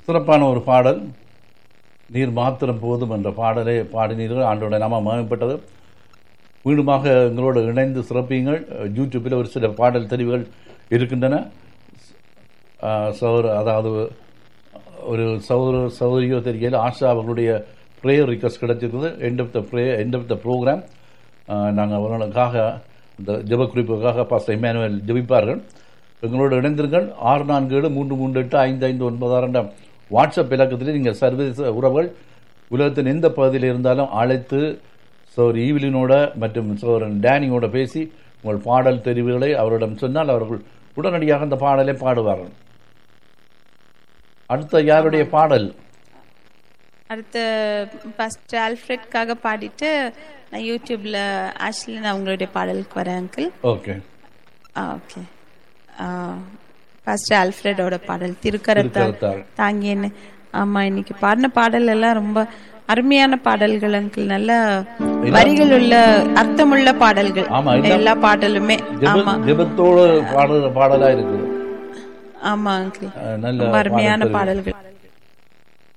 சிறப்பான ஒரு பாடல் நீர் மாத்திரம் போதும் என்ற பாடலை பாடினீர்கள் ஆண்டோட நாம மகிமைப்பட்டது மீண்டுமாக எங்களோடு இணைந்து சிறப்பியுங்கள் யூடியூப்பில் ஒரு சில பாடல் தெரிவுகள் இருக்கின்றன ஆஹ் சௌர அதாவது ஒரு சௌர சௌரியோ தெரியல ஆஷா அவர்களுடைய ப்ரேயர் ரிக்வஸ்ட் கிடைச்சிருக்குது end of the pray end of the programme நாங்கள் அவர்களுக்காக இந்த ஜெப குறிப்புக்காக பாஸ்டர் இமானுவேல் ஜெபிப்பார்கள் எங்களோடு இணைந்திருங்கள் ஆறு நான்கு ஏழு மூன்று மூன்று எட்டு ஐந்து ஐந்து ஒன்பது ஆறு என்ற வாட்ஸ்அப் இலக்கத்தில் நீங்கள் சர்வதேச உறவுகள் உலகத்தின் எந்த பகுதியில் இருந்தாலும் அழைத்து சோர் ஈவிலினோட மற்றும் சோரன் டேனியோட பேசி உங்கள் பாடல் தெரிவுகளை அவரிடம் சொன்னால் அவர்கள் உடனடியாக அந்த பாடலை பாடுவார்கள் அடுத்த யாருடைய பாடல் அடுத்து ஃபர்ஸ்ட் ஆல்ஃப்ரெட்காக பாடிட்டு நான் யூடியூப்ல ஆக்சுவலி அவங்களுடைய பாடலுக்கு வரேன் அங்கிள் ஓகே ஓகே ஃபர்ஸ்ட் ஆல்ஃப்ரெடோட பாடல் திருக்கரத்தால் திருக்கரத்தால். தாங்கியன்னு ஆமா இன்னைக்கு பாடின பாடல் எல்லாம் ரொம்ப அருமையான பாடல்கள் அங்கிள் நல்ல வரிகள் உள்ள அர்த்தமுள்ள பாடல்கள் ஆமா, எல்லாம் எல்லா பாடலுமே ஜெப ஆமா ஜெபத்தோடு பாடுற பாடலா இருக்குது ஆமா அங்கிள் அஹ் நல்ல ரொம்ப அருமையான பாடல் தெரிவு. பாடல்கள்